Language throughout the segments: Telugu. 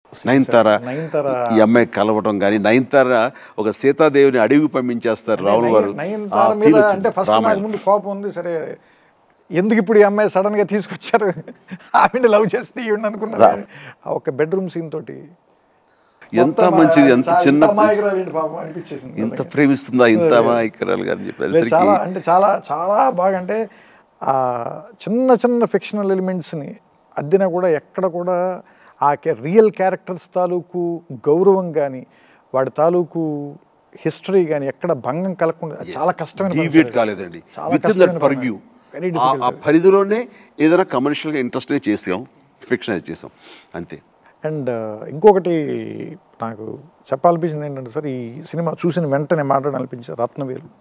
నయనతార నయనతార ఈ అమ్మాయి కలవటం కానీ నయనతార ఒక సీతాదేవిని అడవికి పంపించేస్తారు రావణ వారు ఆ నయనతార feel మీద వచ్చింది. అంటే ఫస్ట్ నాకు రామాయణం. ముందు కోపం ఉంది సరే ఎందుకు ఇప్పుడు ఈ అమ్మాయి సడన్ గా తీసుకొచ్చారు ఆవిడ లవ్ చేస్తే ఈవిడ అనుకున్నారు ఆ ఒక బెడ్రూమ్ సీన్ తోటి ఎంత మంచిది ఎంత చిన్న అమాయకురాలు పాపం అనిపించేసింది ఇంత ప్రేమిస్తుందా ఇంత అమాయకురాలు అని లేదు, చెప్పేసరికి చాలా అంటే చాలా చాలా బాగా అంటే ఆ చిన్న చిన్న ఫిక్షనల్ ఎలిమెంట్స్ని అద్దినా కూడా ఎక్కడ కూడా ఆ రియల్ క్యారెక్టర్స్ తాలూకు గౌరవం కానీ వాడి తాలూకు హిస్టరీ కానీ ఎక్కడ భంగం కలగకుండా చాలా కష్టమైన పని డీవియేట్ సార్. కాలేదండి చాలా విత్ ఇన్ కష్టమైన దట్ పని. Purview Very ah difficult. పరిధిలోనే ఏదైనా కమర్షియల్గా ఇంట్రెస్ట్గా చేసాం ఫిక్షనైజ్ చేసాం అంతే అండ్ ఇంకొకటి నాకు చెప్పాలనిపించింది ఏంటంటే సార్ ఈ సినిమా చూసిన వెంటనే మాట్లాడాలనిపించింది రత్నవేలు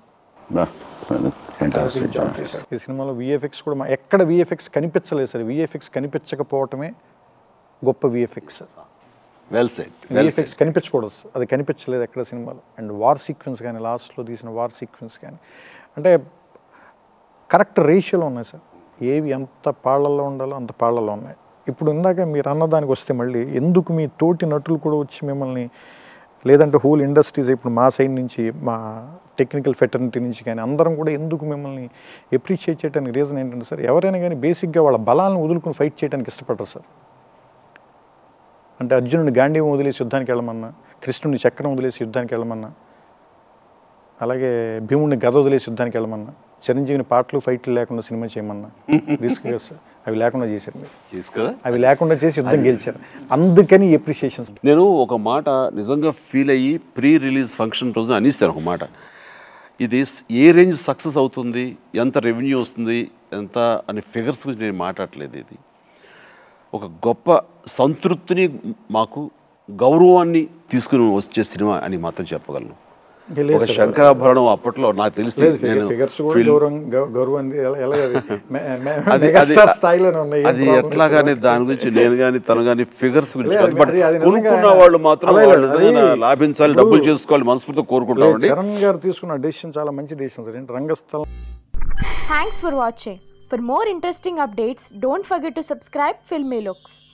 ఈ సినిమాలో విఎఫ్ఎక్స్ కూడా మా- ఎక్కడ విఎఫ్ఎక్స్ కనిపించలేదు సార్ విఎఫ్ఎక్స్ కనిపించకపోవటమే గొప్ప VFX well set well VFX కనిపించకూడదు సార్. అది కనిపించలేదు ఎక్కడ సినిమాలో అండ్ వార్ సీక్వెన్స్ కానీ లాస్ట్లో తీసిన వార్ సీక్వెన్స్ కానీ అంటే కరెక్ట్ రేషియోలో ఉన్నాయి సార్ ఏవి ఎంత పాళ్ళల్లో ఉండాలో అంత పాళ్ళల్లో ఉన్నాయి ఇప్పుడు ఇందాక మీరు అన్నదానికి వస్తే మళ్ళీ ఎందుకు మీ తోటి నటులు కూడా వచ్చి మిమ్మల్ని లేదంటే హోల్ ఇండస్ట్రీస్ ఇప్పుడు మా సైడ్ నుంచి మా టెక్నికల్ ఫెటర్నిటీ నుంచి కానీ అందరం కూడా ఎందుకు మిమ్మల్ని ఎప్రిషియేట్ చేయడానికి రీజన్ ఏంటంటే సార్ ఎవరైనా కానీ బేసిక్గా వాళ్ళ బలాలను వదులుకుని ఫైట్ చేయడానికి ఇష్టపడరు సార్ అంటే అర్జునుడిని గాంధీవం వదిలేసి యుద్ధానికి వెళ్ళమన్నా కృష్ణుడిని చక్రం వదిలేసి యుద్ధానికి వెళ్ళమన్నా అలాగే భీముడిని గద వదిలేసి యుద్ధానికి వెళ్ళమన్నా చిరంజీవిని పాటలు ఫైట్లు లేకుండా సినిమా చేయమన్నా రిస్క్ కదా సార్ అవి లేకుండా చేశారు మీరు తీసుకదా అవి లేకుండా చేసి యుద్ధం గెలిచారు అందుకని ఎప్రిషియేషన్స్ నేను ఒక మాట నిజంగా ఫీల్ అయ్యి ప్రీ రిలీజ్ ఫంక్షన్ రోజున అనిస్తాను ఒక మాట ఇది స్- ఏ రేంజ్ సక్సెస్ అవుతుంది ఎంత రెవెన్యూ వస్తుంది ఎంత అనే ఫిగర్స్ గురించి నేను మాట్లాడలేదు ఇది ఒక గొప్ప సంతృప్తిని మాకు గౌరవాన్ని తీసుకుని వచ్చే సినిమా అని మాత్రం చెప్పగలను ఒక శంకరాభరణం అప్పట్లో నాకు తెలిసి నేను ఫిగర్స్ కూడా film- గౌరవం గౌ- గౌరవం ఎలా- ఎలా అది? మె- మె- అది మెగాస్టార్ అది- స్థాయిలోనే ఉన్నాయి ఏం అది problem ఎట్లాగానే లేదు. దాని గురించి నేను కానీ తను కానీ ఫిగర్స్ గురించి లేదు, కాదు. బట్ అది- అది నిజంగా కొనుక్కున్న వాళ్ళు మాత్రం అలా లేదు, వాళ్ళు నిజంగా అది లాభించాలి ఇప్పుడు- డబ్బులు చేసుకోవాలి మనస్ఫూర్తిగా లేదు, కోరుకుంటామండి చరణ్ గారు తీసుకున్న డెసిషన్ చాలా మంచి డెసిషన్ సార్ ఏంటి రంగస్థలం Thanks for watching. For more interesting updates, don't forget to subscribe Filmy Looks.